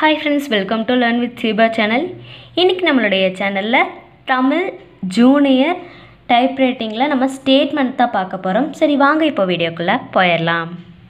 hi friends welcome to learn with Seeba channel இன்றைக்கி நம்மளுடைய சேனலில் தமிழ் ஜூனியர் டைப்ரைட்டிங்கில் நம்ம ஸ்டேட்மெண்ட் தான் பார்க்க போகிறோம் சரி வாங்க இப்போ வீடியோக்குள்ளே போயிடலாம்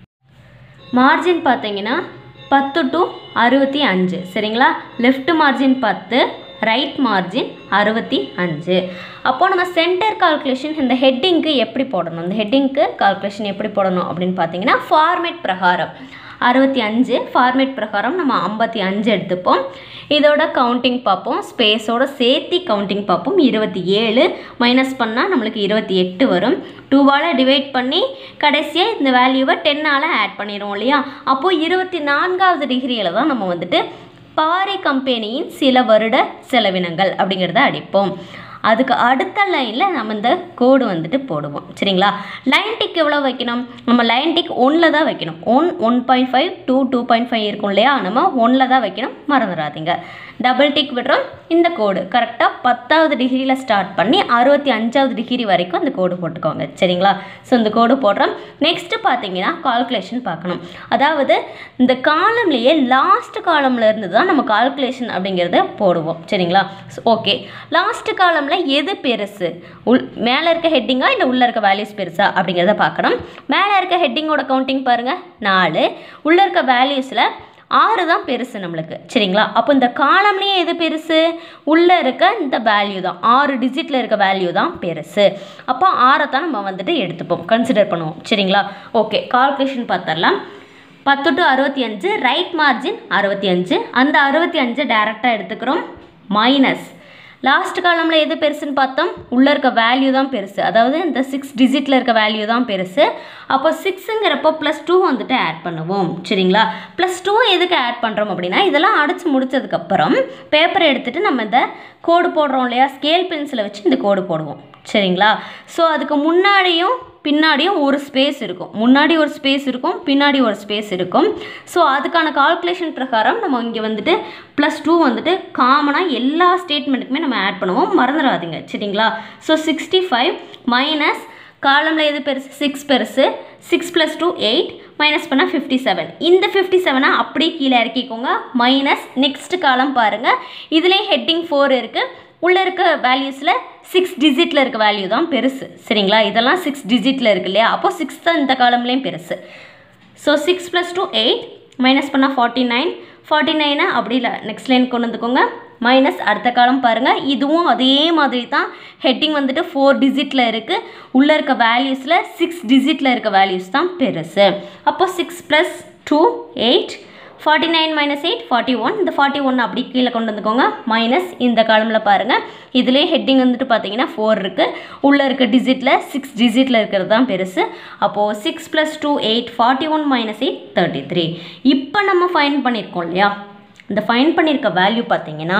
மார்ஜின் பார்த்தீங்கன்னா பத்து டு அறுபத்தி அஞ்சு சரிங்களா லெஃப்ட் மார்ஜின் பத்து ரைட் மார்ஜின் அறுபத்தி அஞ்சு அப்போது நம்ம சென்டர் கால்குலேஷன் இந்த ஹெட்டிங்க்கு எப்படி போடணும் இந்த ஹெட்டிங்க்கு கால்குலேஷன் எப்படி போடணும் அப்படின்னு பார்த்தீங்கன்னா ஃபார்மேட் பிரகாரம் அறுபத்தி அஞ்சு ஃபார்மேட் பிரகாரம் நம்ம ஐம்பத்தி அஞ்சு எடுத்துப்போம் இதோட கவுண்டிங் பார்ப்போம் ஸ்பேஸோட சேர்த்தி கவுண்டிங் பார்ப்போம் இருபத்தி ஏழு மைனஸ் பண்ணால் நம்மளுக்கு இருபத்தி எட்டு வரும் டூவால் டிவைட் பண்ணி கடைசியாக இந்த வேல்யூவை டென்னால் ஆட் பண்ணிடுவோம் இல்லையா அப்போது இருபத்தி நான்காவது டிகிரியில் தான் நம்ம வந்துட்டு பாரி கம்பெனியின் சில வருட செலவினங்கள் அப்படிங்கிறத அடிப்போம் அதுக்கு அடுத்த லைனில் நம்ம இந்த கோடு வந்துட்டு போடுவோம் சரிங்களா லைன் டிக் எவ்வளோ வைக்கணும் நம்ம லைன் டிக் ஒன்னில் தான் வைக்கணும் one one point five two two point five இருக்கும் இல்லையா நம்ம ஒன்னில் தான் வைக்கணும் மறந்துடாதீங்க டபுள் டிக் விடுறோம் இந்த கோடு கரெக்டாக பத்தாவது டிகிரியில் ஸ்டார்ட் பண்ணி அறுபத்தி அஞ்சாவது டிகிரி வரைக்கும் அந்த கோடு போட்டுக்கோங்க சரிங்களா ஸோ இந்த கோடு போடுறோம் நெக்ஸ்ட்டு பார்த்தீங்கன்னா கால்குலேஷன் பார்க்கணும் அதாவது இந்த காலம்லேயே லாஸ்ட் காலம்ல இருந்து தான் நம்ம கால்குலேஷன் அப்படிங்கிறத போடுவோம் சரிங்களா ஓகே லாஸ்ட் காலமில் எது பெருசு உள் மேலே இருக்க ஹெட்டிங்கா இல்லை உள்ளே இருக்க வேல்யூஸ் பெருசா அப்படிங்கிறத பார்க்கணும் மேலே இருக்க ஹெட்டிங்கோட கவுண்டிங் பாருங்கள் நாலு உள்ளே இருக்க வேல்யூஸில் ஆறு தான் பெருசு நம்மளுக்கு சரிங்களா அப்போ இந்த காலம்லேயே எது பெருசு உள்ளே இருக்க இந்த வேல்யூ தான் ஆறு டிஜிட்டில் இருக்க வேல்யூ தான் பெருசு அப்போ ஆறை தான் நம்ம வந்துட்டு எடுத்துப்போம் கன்சிடர் பண்ணுவோம் சரிங்களா ஓகே கால்குலேஷன் பார்த்துடலாம் பத்து டு அறுபத்தி அஞ்சு ரைட் மார்ஜின் அறுபத்தி அஞ்சு அந்த அறுபத்தி அஞ்சை டேரெக்டாக எடுத்துக்கிறோம் மைனஸ் லாஸ்ட் காலமில் எது பெருசுன்னு பார்த்தோம் உள்ளே இருக்க வேல்யூ தான் பெருசு அதாவது இந்த சிக்ஸ் டிஜிட்டில் இருக்க வேல்யூ தான் பெருசு அப்போ சிக்ஸுங்கிறப்போ ப்ளஸ் டூ வந்துட்டு ஆட் பண்ணுவோம் சரிங்களா ப்ளஸ் டூ எதுக்கு ஆட் பண்ணுறோம் அப்படின்னா இதெல்லாம் அடித்து முடிச்சதுக்கப்புறம் பேப்பரை எடுத்துகிட்டு நம்ம இந்த கோடு போடுறோம் இல்லையா ஸ்கேல் பென்சிலை வச்சு இந்த கோடு போடுவோம் சரிங்களா ஸோ அதுக்கு முன்னாடியும் பின்னாடியும் ஒரு ஸ்பேஸ் இருக்கும் முன்னாடி ஒரு ஸ்பேஸ் இருக்கும் பின்னாடி ஒரு ஸ்பேஸ் இருக்கும் ஸோ அதுக்கான கால்குலேஷன் பிரகாரம் நம்ம இங்கே வந்துட்டு ப்ளஸ் டூ வந்துட்டு காமனாக எல்லா ஸ்டேட்மெண்ட்டுக்குமே நம்ம ஆட் பண்ணுவோம் மறந்துடாதீங்க சரிங்களா ஸோ சிக்ஸ்டி ஃபைவ் மைனஸ் காலமில் எது பெருசு சிக்ஸ் பெருசு six plus two eight minus பண்ணால் ஃபிஃப்டி செவன் இந்த ஃபிஃப்டி செவனை அப்படியே கீழே இறக்கிக்கோங்க மைனஸ் நெக்ஸ்ட் காலம் பாருங்கள் இதுலேயும் ஹெட்டிங் ஃபோர் இருக்குது உள்ளே இருக்க வேல்யூஸில் சிக்ஸ் டிஜிட்டில் இருக்க வேல்யூ தான் பெருசு சரிங்களா இதெல்லாம் சிக்ஸ் டிஜிட்டில் இருக்கு இல்லையா அப்போது சிக்ஸ் தான் இந்த காலம்லேயும் பெருசு so six plus two eight minus பண்ணால் ஃபார்ட்டி நைன் ஃபார்ட்டி நைனை அப்படி இல்லை நெக்ஸ்ட் லைன் கொண்டு வந்துக்கோங்க மைனஸ் அடுத்த காலம் பாருங்கள் இதுவும் அதே மாதிரி தான் ஹெட்டிங் வந்துட்டு ஃபோர் டிஜிட்டில் இருக்குது உள்ளே இருக்க வேல்யூஸில் சிக்ஸ் டிஜிட்டில் இருக்க வேல்யூஸ் தான் பெருசு அப்போ six plus two eight forty nine minus eight forty one இந்த ஃபார்ட்டி ஒன் அப்படி கீழே கொண்டு வந்துக்கோங்க மைனஸ் இந்த காலமில் பாருங்கள் இதுலேயே ஹெட்டிங் வந்துட்டு பார்த்தீங்கன்னா ஃபோர் இருக்குது உள்ளே இருக்க டிஜிட்டில் சிக்ஸ் டிஜிட்டில் இருக்கிறது தான் பெருசு அப்போது six plus two eight forty one minus eight thirty three இப்போ நம்ம ஃபைன் பண்ணியிருக்கோம் இல்லையா இந்த ஃபைன் பண்ணியிருக்க வேல்யூ பார்த்தீங்கன்னா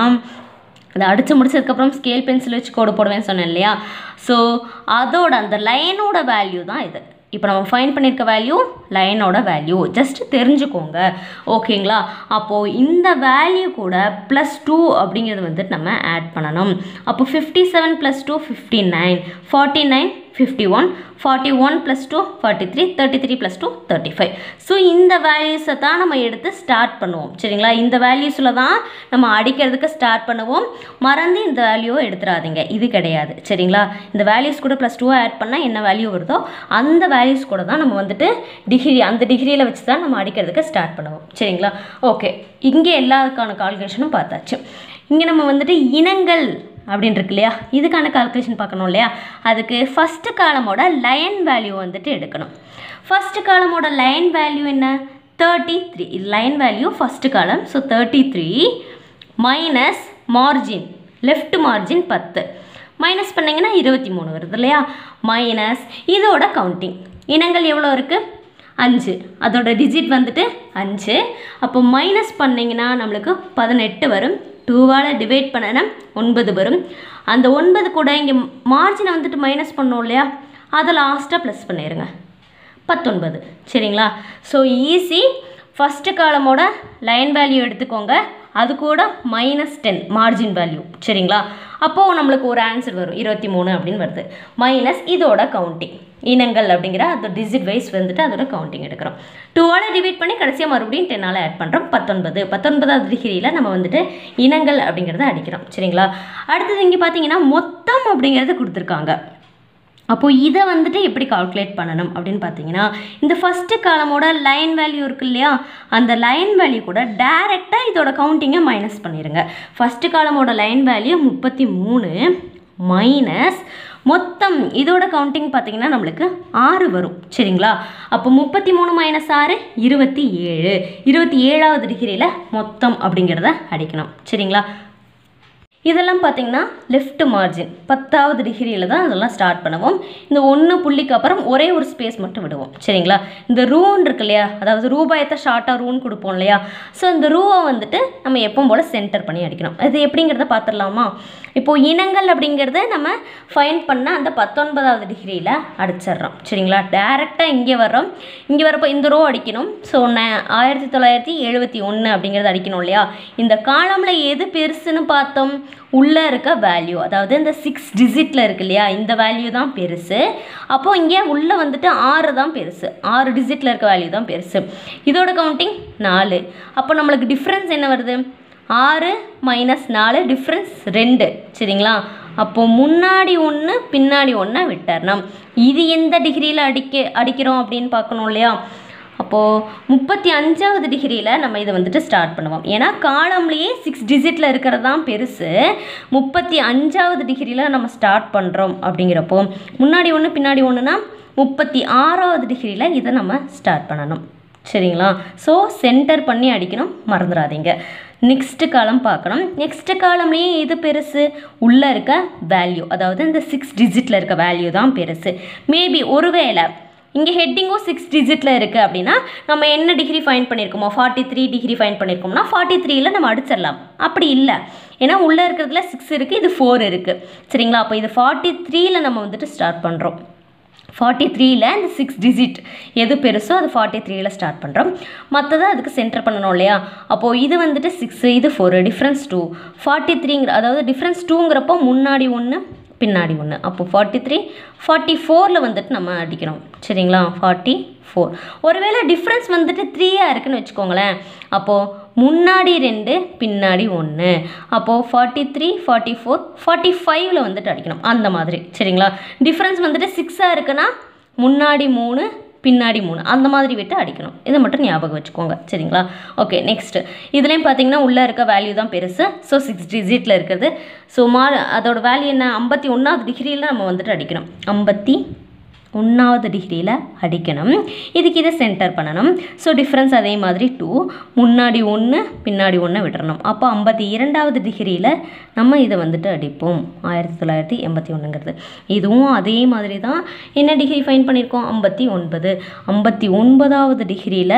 அதை அடித்து முடிச்சதுக்கப்புறம் ஸ்கேல் பென்சில் வச்சு கோடு போடுவேன்னு சொன்னேன் இல்லையா ஸோ அதோட அந்த லைனோட வேல்யூ தான் இது இப்போ நம்ம ஃபைன் பண்ணியிருக்க வேல்யூ லைனோட வேல்யூ ஜஸ்ட் தெரிஞ்சுக்கோங்க ஓகேங்களா அப்போது இந்த வேல்யூ கூட ப்ளஸ் டூ அப்படிங்கிறது வந்துட்டு நம்ம ஆட் பண்ணணும் அப்போ fifty seven plus two fifty nine forty nine fifty one forty one plus two forty three thirty three plus two thirty five so இந்த வேல்யூஸை தான் நம்ம எடுத்து ஸ்டார்ட் பண்ணுவோம் சரிங்களா இந்த வேல்யூஸில் தான் நம்ம அடிக்கிறதுக்கு ஸ்டார்ட் பண்ணுவோம் மறந்து இந்த வேல்யூவை எடுத்துடாதீங்க இது கிடையாது சரிங்களா இந்த வேல்யூஸ் கூட ப்ளஸ் டூவை ஆட் பண்ணால் என்ன வேல்யூ வருதோ அந்த வேல்யூஸ் கூட தான் நம்ம வந்துட்டு டிகிரி அந்த டிகிரியில் வச்சு தான் நம்ம அடிக்கிறதுக்கு ஸ்டார்ட் பண்ணுவோம் சரிங்களா ஓகே இங்கே எல்லாத்துக்கான கால்குலேஷனும் பார்த்தாச்சு இங்கே நம்ம வந்துட்டு இனங்கள் அப்படின்னு இருக்கு இல்லையா இதுக்கான கால்குலேஷன் பார்க்கணும் இல்லையா அதுக்கு ஃபஸ்ட்டு காலமோட லைன் வேல்யூ வந்துட்டு எடுக்கணும் ஃபஸ்ட்டு காலமோட லைன் வேல்யூ என்ன தேர்ட்டி த்ரீ இது line value first column so thirty three minus margin left margin பத்து மைனஸ் பண்ணிங்கன்னா இருபத்தி மூணு வருது இல்லையா மைனஸ் இதோட கவுண்டிங் இனங்கள் எவ்வளோ இருக்குது அஞ்சு அதோட டிஜிட் வந்துட்டு அஞ்சு அப்போ மைனஸ் பண்ணிங்கன்னா நம்மளுக்கு பதினெட்டு வரும் டூவால் டிவைட் பண்ணனா ஒன்பது வரும் அந்த ஒன்பது கூட இங்கே மார்ஜினை வந்துட்டு மைனஸ் பண்ணோம் இல்லையா அதை லாஸ்ட்டாக ப்ளஸ் பண்ணிடுங்க பத்தொன்பது சரிங்களா ஸோ ஈஸி ஃபஸ்ட்டு காலமோட லைன் வேல்யூ எடுத்துக்கோங்க அது கூட மைனஸ் டென் மார்ஜின் வேல்யூ சரிங்களா அப்போது நம்மளுக்கு ஒரு ஆன்சர் வரும் இருபத்தி மூணு அப்படின்னு வருது மைனஸ் இதோட கவுண்டிங் இனங்கள் அப்படிங்கிற அந்த டிஜிட் வைஸ் வந்துட்டு அதோட கவுண்டிங் எடுக்கிறோம் டூவால் டிவைட் பண்ணி கடைசியாக மறுபடியும் டென்னால் ஆட் பண்ணுறோம் பத்தொன்பது பத்தொன்பதாவது டிகிரியில் நம்ம வந்துட்டு இனங்கள் அப்படிங்கிறத அடிக்கிறோம் சரிங்களா அடுத்தது இங்கே பார்த்தீங்கன்னா மொத்தம் அப்படிங்கிறது கொடுத்துருக்காங்க அப்போது இதை வந்துட்டு எப்படி கால்குலேட் பண்ணணும் அப்படின்னு பார்த்தீங்கன்னா இந்த ஃபஸ்ட்டு காலமோட லைன் வேல்யூ இருக்கு இல்லையா அந்த லைன் வேல்யூ கூட டைரெக்டாக இதோட கவுண்டிங்கை மைனஸ் பண்ணிடுங்க ஃபஸ்ட்டு காலமோட லைன் வேல்யூ முப்பத்தி மூணு மைனஸ் மொத்தம் இதோட கவுண்டிங் பார்த்தீங்கன்னா நம்மளுக்கு ஆறு வரும் சரிங்களா அப்போ முப்பத்தி மூணு மைனஸ் ஆறு இருபத்தி ஏழு இருபத்தி ஏழாவது டிகிரியில் மொத்தம் அப்படிங்கிறத அடிக்கணும் சரிங்களா இதெல்லாம் பார்த்தீங்கன்னா லெஃப்ட் மார்ஜின் பத்தாவது டிகிரியில் தான் அதெல்லாம் ஸ்டார்ட் பண்ணுவோம் இந்த ஒன்று புள்ளிக்கு அப்புறம் ஒரே ஒரு ஸ்பேஸ் மட்டும் விடுவோம் சரிங்களா இந்த ரூன் இருக்கு இல்லையா அதாவது ரூபாயத்தை ஷார்ட்டாக ரூன் கொடுப்போம் இல்லையா ஸோ இந்த ரூவை வந்துட்டு நம்ம எப்பவும் போல் சென்டர் பண்ணி அடிக்கணும் அது எப்படிங்கிறத பார்த்துடலாமா இப்போது இனங்கள் அப்படிங்கிறத நம்ம ஃபைன் பண்ண அந்த பத்தொன்பதாவது டிகிரியில் அடிச்சிடுறோம் சரிங்களா டேரெக்டாக இங்கே வர்றோம் இங்கே வரப்போ இந்த ரோ அடிக்கணும் ஸோ நான் ஆயிரத்தி தொள்ளாயிரத்தி எழுபத்தி ஒன்று அப்படிங்கிறது அடிக்கணும் இல்லையா இந்த காலமில் எது பெருசுன்னு பார்த்தோம் உள்ளே இருக்க வேல்யூ அதாவது இந்த சிக்ஸ் டிஜிட்டில் இருக்கு இல்லையா இந்த வேல்யூ தான் பெருசு அப்போது இங்கே உள்ளே வந்துட்டு ஆறு தான் பெருசு ஆறு டிஜிட்டில் இருக்க வேல்யூ தான் பெருசு இதோட கவுண்டிங் நாலு அப்போ நம்மளுக்கு டிஃப்ரென்ஸ் என்ன வருது ஆறு மைனஸ் நாலு டிஃப்ரென்ஸ் ரெண்டு சரிங்களா அப்போது முன்னாடி ஒன்று பின்னாடி ஒன்றை விட்டுறணும் இது எந்த டிகிரியில் அடிக்க அடிக்கிறோம் அப்படின்னு பார்க்கணும் இல்லையா அப்போது முப்பத்தி அஞ்சாவது டிகிரியில் நம்ம இதை வந்துட்டு ஸ்டார்ட் பண்ணுவோம் ஏன்னா காலம்லேயே சிக்ஸ் டிஜிட்டில் இருக்கிறது தான் பெருசு முப்பத்தி அஞ்சாவது டிகிரியில் நம்ம ஸ்டார்ட் பண்ணுறோம் அப்படிங்கிறப்போ முன்னாடி ஒன்று பின்னாடி ஒன்றுனா முப்பத்தி ஆறாவது டிகிரியில் இதை நம்ம ஸ்டார்ட் பண்ணணும் சரிங்களா ஸோ சென்டர் பண்ணி அடிக்கணும் மறந்துடாதீங்க நெக்ஸ்ட்டு காலம் பார்க்கணும் நெக்ஸ்ட்டு காலம்லேயே எது பெருசு உள்ளே இருக்க வேல்யூ அதாவது இந்த சிக்ஸ் டிஜிட்டில் இருக்க வேல்யூ தான் பெருசு மேபி ஒருவேளை இங்கே ஹெட்டிங்கும் சிக்ஸ் டிஜிட்டில் இருக்குது அப்படின்னா நம்ம என்ன டிகிரி ஃபைன் பண்ணியிருக்கோமோ ஃபார்ட்டி த்ரீ டிகிரி ஃபைன் பண்ணியிருக்கோம்னா ஃபார்ட்டி த்ரீயில் நம்ம அடிச்சிடலாம் அப்படி இல்லை ஏன்னா உள்ளே இருக்கிறதுல சிக்ஸ் இருக்குது இது ஃபோர் இருக்குது சரிங்களா அப்போ இது ஃபார்ட்டி த்ரீயில் நம்ம வந்துட்டு ஸ்டார்ட் பண்ணுறோம் ஃபார்ட்டி த்ரீயில் இந்த சிக்ஸ் டிஜிட் எது பெருசோ அது ஃபார்ட்டி த்ரீயில் ஸ்டார்ட் பண்ணுறோம் மற்றதை அதுக்கு சென்டர் பண்ணணும் இல்லையா அப்போது இது வந்துட்டு சிக்ஸு இது ஃபோரு டிஃப்ரென்ஸ் டூ ஃபார்ட்டி த்ரீங்கிற அதாவது டிஃப்ரென்ஸ் டூங்கிறப்போ முன்னாடி ஒன்று பின்னாடி ஒன்று அப்போது ஃபார்ட்டி த்ரீ ஃபார்ட்டி ஃபோரில் வந்துட்டு நம்ம அடிக்கணும் சரிங்களா ஃபார்ட்டி ஃபோர் ஒருவேளை டிஃப்ரென்ஸ் வந்துட்டு த்ரீயாக இருக்குன்னு வச்சுக்கோங்களேன் அப்போது முன்னாடி ரெண்டு பின்னாடி ஒன்று அப்போது forty three forty four forty ஃபைவ்ல வந்துட்டு அடிக்கணும் அந்த மாதிரி சரிங்களா டிஃப்ரென்ஸ் வந்துட்டு சிக்ஸாக இருக்குன்னா முன்னாடி மூணு பின்னாடி மூணு அந்த மாதிரி விட்டு அடிக்கணும் இதை மட்டும் ஞாபகம் வச்சுக்கோங்க சரிங்களா ஓகே நெக்ஸ்ட் இதுலேயும் பார்த்தீங்கன்னா உள்ளே இருக்க வேல்யூ தான் பெருசு ஸோ சிக்ஸ் டிஜிட்டில் இருக்கிறது ஸோ மா அதோட வேல்யூ என்ன ஐம்பத்தி ஒன்றாவது டிகிரியில் நம்ம வந்துட்டு அடிக்கணும் ஐம்பத்தி ஒன்றாவது டிகிரியில் அடிக்கணும் இதுக்கு இதை சென்டர் பண்ணணும் ஸோ டிஃப்ரென்ஸ் அதே மாதிரி டூ முன்னாடி ஒன்று பின்னாடி ஒன்று விட்டுறணும் அப்போ ஐம்பத்தி இரண்டாவது டிகிரியில் நம்ம இதை வந்துட்டு அடிப்போம் ஆயிரத்தி தொள்ளாயிரத்தி எண்பத்தி ஒன்றுங்கிறது இதுவும் அதே மாதிரி தான் என்ன டிகிரி ஃபைன் பண்ணியிருக்கோம் ஐம்பத்தி ஒன்பது ஐம்பத்தி ஒன்பதாவது டிகிரியில்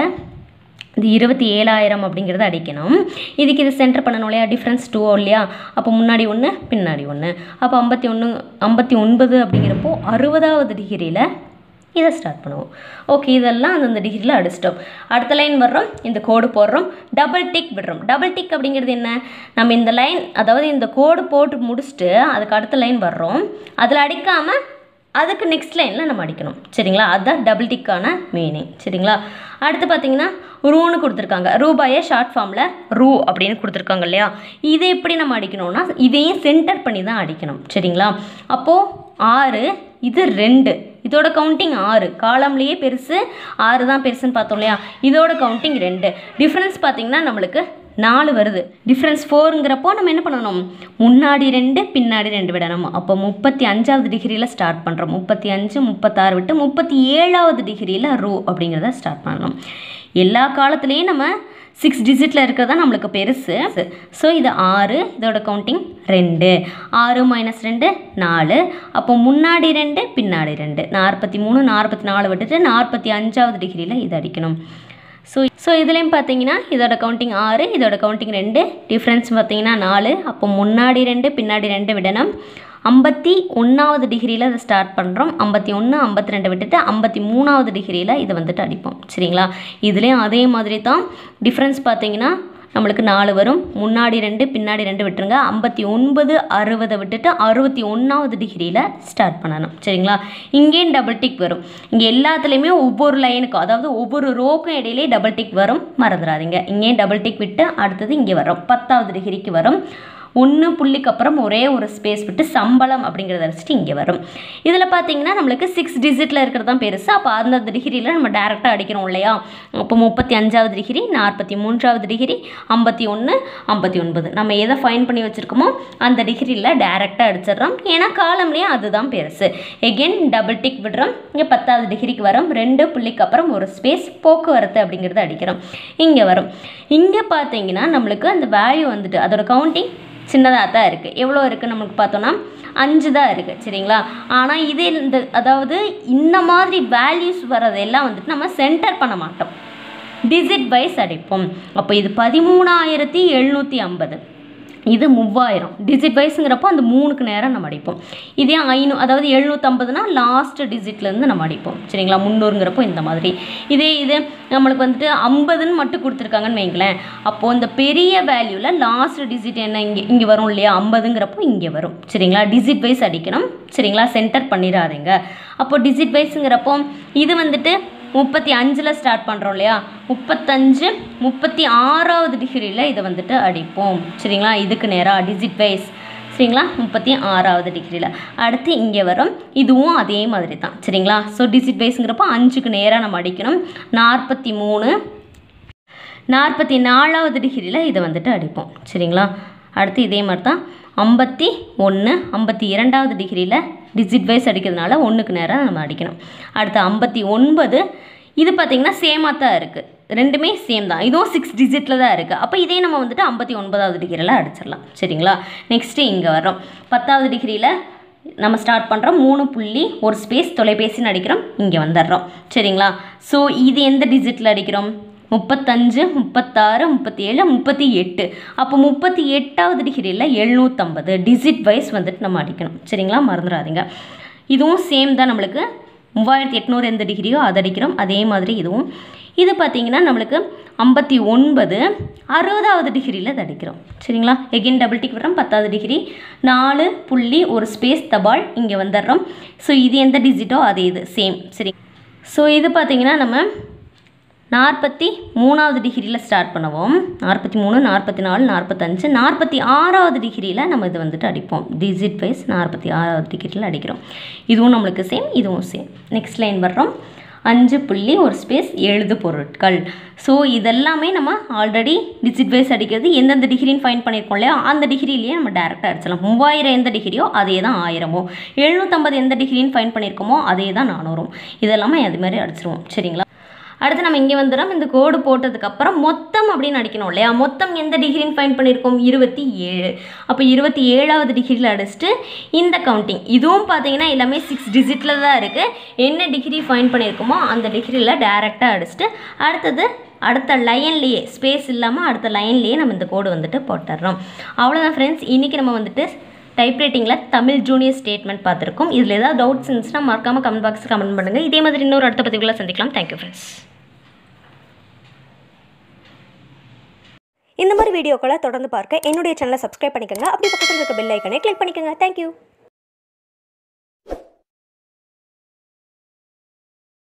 இது இருபத்தி ஏழாயிரம் அப்படிங்கிறத அடிக்கணும் இதுக்கு இது சென்டர் பண்ணணும் இல்லையா டிஃப்ரென்ஸ் டூ இல்லையா அப்போ முன்னாடி ஒன்று பின்னாடி ஒன்று அப்போ ஐம்பத்தி ஒன்று ஐம்பத்தி ஒன்பது அப்படிங்கிறப்போ அறுபதாவது டிகிரியில் இதை ஸ்டார்ட் பண்ணுவோம் ஓகே இதெல்லாம் அந்தந்த டிகிரியில் அடிச்சிட்டோம் அடுத்த லைன் வர்றோம் இந்த கோடு போடுறோம் டபுள் டிக் விடுறோம் டபுள் டிக் அப்படிங்கிறது என்ன நம்ம இந்த லைன் அதாவது இந்த கோடு போட்டு முடிச்சுட்டு அதுக்கு அடுத்த லைன் வர்றோம் அதில் அடிக்காமல் அதுக்கு நெக்ஸ்ட் லைனில் நம்ம அடிக்கணும் சரிங்களா அதுதான் டபுள் டிக்கான மீனிங் சரிங்களா அடுத்து பார்த்தீங்கன்னா ரூன்னு கொடுத்துருக்காங்க ரூபாயை ஷார்ட் ஃபார்மில் ரூ அப்படின்னு கொடுத்துருக்காங்க இல்லையா இதை எப்படி நம்ம அடிக்கணும்னா இதையும் சென்டர் பண்ணி தான் அடிக்கணும் சரிங்களா அப்போது ஆறு இது ரெண்டு இதோட கவுண்டிங் ஆறு காலம்லேயே பெருசு ஆறு தான் பெருசுன்னு பார்த்தோம் இல்லையா இதோட கவுண்டிங் ரெண்டு டிஃப்ரென்ஸ் பார்த்தீங்கன்னா நம்மளுக்கு நாலு வருது டிஃப்ரென்ஸ் ஃபோருங்கிறப்போ நம்ம என்ன பண்ணணும் முன்னாடி ரெண்டு பின்னாடி ரெண்டு விடணும் அப்போ முப்பத்தி அஞ்சாவது டிகிரியில் ஸ்டார்ட் பண்ணுறோம் முப்பத்தி அஞ்சு முப்பத்தாறு விட்டு முப்பத்தி ஏழாவது டிகிரியில் ரூ அப்படிங்கிறத ஸ்டார்ட் பண்ணணும் எல்லா காலத்துலேயும் நம்ம சிக்ஸ் டிஜிட்டில் இருக்கிறது தான் நம்மளுக்கு பெருசு ஸோ இது ஆறு இதோட கவுண்டிங் ரெண்டு ஆறு மைனஸ் ரெண்டு நாலு அப்போ முன்னாடி ரெண்டு பின்னாடி ரெண்டு நாற்பத்தி மூணு நாற்பத்தி நாலு விட்டுட்டு நாற்பத்தி அஞ்சாவது டிகிரியில் இது அடிக்கணும் ஸோ ஸோ இதுலேயும் பார்த்தீங்கன்னா இதோட கவுண்டிங் ஆறு இதோட கவுண்டிங் ரெண்டு டிஃப்ரென்ஸ் பார்த்தீங்கன்னா நாலு அப்போ முன்னாடி ரெண்டு பின்னாடி ரெண்டு விடணும் ஐம்பத்தி ஒன்றாவது டிகிரியில் அதை ஸ்டார்ட் பண்ணுறோம் ஐம்பத்தி ஒன்று ஐம்பத்தி ரெண்டு விட்டுட்டு ஐம்பத்தி மூணாவது டிகிரியில் இதை வந்துட்டு அடிப்போம் சரிங்களா இதுலேயும் அதே மாதிரி தான் டிஃப்ரென்ஸ் பார்த்தீங்கன்னா நம்மளுக்கு நாலு வரும் முன்னாடி ரெண்டு பின்னாடி ரெண்டு விட்டுருங்க ஐம்பத்தி ஒன்பது அறுபதை விட்டுட்டு அறுபத்தி ஒன்றாவது டிகிரியில் ஸ்டார்ட் பண்ணணும் சரிங்களா இங்கேயும் டபுள் டிக் வரும் இங்கே எல்லாத்துலேயுமே ஒவ்வொரு லைனுக்கும் அதாவது ஒவ்வொரு ரோக்கும் இடையிலே டபுள் டிக் வரும் மறந்துடாதீங்க இங்கேயும் டபுள் டிக் விட்டு அடுத்தது இங்கே வரும் பத்தாவது டிகிரிக்கு வரும் ஒன்று புள்ளிக்கு அப்புறம் ஒரே ஒரு ஸ்பேஸ் விட்டு சம்பளம் அப்படிங்கிறத வச்சுட்டு இங்கே வரும் இதில் பார்த்தீங்கன்னா நம்மளுக்கு சிக்ஸ் டிஜிட்டில் இருக்கிறது தான் பெருசு அப்போ அந்தந்த டிகிரியில் நம்ம டேரெக்டாக அடிக்கிறோம் இல்லையா அப்போ முப்பத்தி அஞ்சாவது டிகிரி நாற்பத்தி மூன்றாவது டிகிரி ஐம்பத்தி ஒன்று ஐம்பத்தி ஒன்பது நம்ம எதை ஃபைன் பண்ணி வச்சுருக்கோமோ அந்த டிகிரியில் டேரெக்டாக அடிச்சிடுறோம் ஏன்னா காலம்லேயே அதுதான் பெருசு எகெயின் டபுள் டிக் விடுறோம் இங்கே பத்தாவது டிகிரிக்கு வரும் ரெண்டு புள்ளிக்கு அப்புறம் ஒரு ஸ்பேஸ் போக்குவரத்து அப்படிங்கிறத அடிக்கிறோம் இங்கே வரும் இங்கே பார்த்தீங்கன்னா நம்மளுக்கு அந்த வேல்யூ வந்துட்டு அதோட கவுண்டிங் சின்னதாக தான் இருக்குது எவ்வளோ இருக்குது நமக்கு பார்த்தோன்னா அஞ்சு தான் இருக்குது சரிங்களா ஆனால் இதே இந்த அதாவது இந்த மாதிரி வேல்யூஸ் வர்றதெல்லாம் வந்துட்டு நம்ம சென்டர் பண்ண மாட்டோம் டிஜிட் வைஸ் அடிப்போம் அப்போ இது பதிமூணாயிரத்தி எழுநூற்றி ஐம்பது இது மூவாயிரம் டிஜிட் வைஸுங்கிறப்போ அந்த மூணுக்கு நேரம் நம்ம அடிப்போம் இதே ஐநூ அதாவது எழுநூற்றம்பதுனா லாஸ்ட் டிஜிட்லேருந்து நம்ம அடிப்போம் சரிங்களா முந்நூறுங்கிறப்போ இந்த மாதிரி இதே இது நம்மளுக்கு வந்துட்டு ஐம்பதுன்னு மட்டும் கொடுத்துருக்காங்கன்னு வைங்களேன் அப்போது இந்த பெரிய வேல்யூவில் லாஸ்ட் டிஜிட் என்ன இங்கே இங்கே வரும் இல்லையா ஐம்பதுங்கிறப்போ இங்கே வரும் சரிங்களா டிஜிட் வைஸ் அடிக்கணும் சரிங்களா சென்டர் பண்ணிடாதீங்க அப்போ டிஜிட் வைஸுங்கிறப்போ இது வந்துட்டு முப்பத்தி அஞ்சில் ஸ்டார்ட் பண்ணுறோம் இல்லையா முப்பத்தஞ்சு முப்பத்தி ஆறாவது டிகிரியில் இதை வந்துட்டு அடிப்போம் சரிங்களா இதுக்கு நேராக டிஜிட் வைஸ் சரிங்களா முப்பத்தி ஆறாவது டிகிரியில் அடுத்து இங்கே வரும் இதுவும் அதே மாதிரி தான் சரிங்களா ஸோ டிஜிட் வைஸுங்கிறப்போ அஞ்சுக்கு நேராக நம்ம அடிக்கணும் நாற்பத்தி மூணு நாற்பத்தி நாலாவது டிகிரியில் இதை வந்துட்டு அடிப்போம் சரிங்களா அடுத்து இதே மாதிரி தான் ஐம்பத்தி ஒன்று ஐம்பத்தி இரண்டாவது டிகிரியில் டிஜிட் வைஸ் அடிக்கிறதுனால ஒன்றுக்கு நேராக நம்ம அடிக்கணும் அடுத்து ஐம்பத்தி ஒன்பது இது பார்த்திங்கன்னா சேமாக தான் இருக்குது ரெண்டுமே சேம் தான் இதுவும் சிக்ஸ் டிஜிட்டில் தான் இருக்குது அப்போ இதே நம்ம வந்துட்டு ஐம்பத்தி ஒன்பதாவது டிகிரியில் அடிச்சிடலாம் சரிங்களா நெக்ஸ்ட்டு இங்கே வரோம் பத்தாவது டிகிரியில் நம்ம ஸ்டார்ட் பண்ணுறோம் மூணு புள்ளி ஒரு ஸ்பேஸ் தொலைபேசின்னு அடிக்கிறோம் இங்கே வந்துடுறோம் சரிங்களா ஸோ இது எந்த டிஜிட்டில் அடிக்கிறோம் முப்பத்தஞ்சு முப்பத்தாறு முப்பத்தி ஏழு முப்பத்தி எட்டு அப்போ முப்பத்தி எட்டாவது டிகிரியில் எழுநூற்றம்பது டிஜிட் வைஸ் வந்துட்டு நம்ம அடிக்கணும் சரிங்களா மறந்துடாதீங்க இதுவும் சேம் தான் நம்மளுக்கு மூவாயிரத்தி எட்நூறு எந்த டிகிரியோ அதை அடிக்கிறோம் அதே மாதிரி இதுவும் இது பார்த்திங்கன்னா நம்மளுக்கு ஐம்பத்தி ஒன்பது அறுபதாவது டிகிரியில் அதை அடிக்கிறோம் சரிங்களா எகெயின் டபுள் டிக் வரோம் பத்தாவது டிகிரி நாலு புள்ளி ஒரு ஸ்பேஸ் தபால் இங்கே வந்துடுறோம் ஸோ இது எந்த டிஜிட்டோ அதே இது சேம் சரி ஸோ இது பார்த்திங்கன்னா நம்ம நாற்பத்தி மூணாவது டிகிரியில் ஸ்டார்ட் பண்ணுவோம் நாற்பத்தி மூணு நாற்பத்தி நாலு நாற்பத்தஞ்சு நாற்பத்தி ஆறாவது டிகிரியில் நம்ம இது வந்துட்டு அடிப்போம் டிஜிட் வைஸ் நாற்பத்தி ஆறாவது டிகிரியில் அடிக்கிறோம் இதுவும் நம்மளுக்கு சேம் இதுவும் சேம் நெக்ஸ்ட் லைன் வர்றோம் அஞ்சு புள்ளி ஒரு ஸ்பேஸ் எழுது பொருட்கள் ஸோ இதெல்லாமே நம்ம ஆல்ரெடி டிஜிட் வைஸ் அடிக்கிறது எந்தெந்த டிகிரின்னு ஃபைன் பண்ணியிருக்கோம் இல்லையா அந்த டிகிரிலேயே நம்ம டேரெக்டாக அடிச்சிடலாம் மூவாயிரம் எந்த டிகிரியோ அதே தான் ஆயிரமோ எழுநூற்றம்பது எந்த டிகிரின்னு ஃபைன் பண்ணியிருக்கோமோ அதே தான் நானூறும் இதெல்லாமே அது மாதிரி அடிச்சிருவோம் சரிங்களா அடுத்து நம்ம இங்கே வந்துடும் இந்த கோடு போட்டதுக்கப்புறம் மொத்தம் அப்படின்னு அடிக்கணும் இல்லையா மொத்தம் எந்த டிகிரின்னு ஃபைன் பண்ணியிருக்கோம் இருபத்தி ஏழு அப்போ இருபத்தி ஏழாவது டிகிரியில் அடிச்சுட்டு இந்த கவுண்டிங் இதுவும் பார்த்தீங்கன்னா எல்லாமே சிக்ஸ் டிஜிட்டில் தான் இருக்குது என்ன டிகிரி ஃபைன் பண்ணியிருக்கோமோ அந்த டிகிரியில் டேரெக்டாக அடிச்சுட்டு அடுத்தது அடுத்த லைன்லேயே ஸ்பேஸ் இல்லாமல் அடுத்த லைன்லேயே நம்ம இந்த கோடு வந்துட்டு போட்டுடுறோம் அவ்வளோதான் ஃப்ரெண்ட்ஸ் இன்றைக்கி நம்ம வந்துட்டு டைப்ரைட்டிங்கில் தமிழ் ஜூனியர் ஸ்டேட்மெண்ட் பார்த்துருக்கோம் இதில் ஏதாவது டவுட்ஸ் இருந்துச்சுன்னா மறக்காமல் கமெண்ட் பாக்ஸில் கமெண்ட் பண்ணுங்கள் இதே மாதிரி இன்னொரு அடுத்த பதிவுகளை சந்திக்கலாம் தேங்க்யூ ஃப்ரெண்ட்ஸ் இந்த மாதிரி வீடியோக்களை தொடர்ந்து பார்க்க என்னுடைய சேனலை சப்ஸ்கிரைப் பண்ணிக்கோங்க அப்படி பக்கத்தில் இருக்க பெல் ஐக்கனை கிளிக் பண்ணிக்கோங்க தேங்க்யூ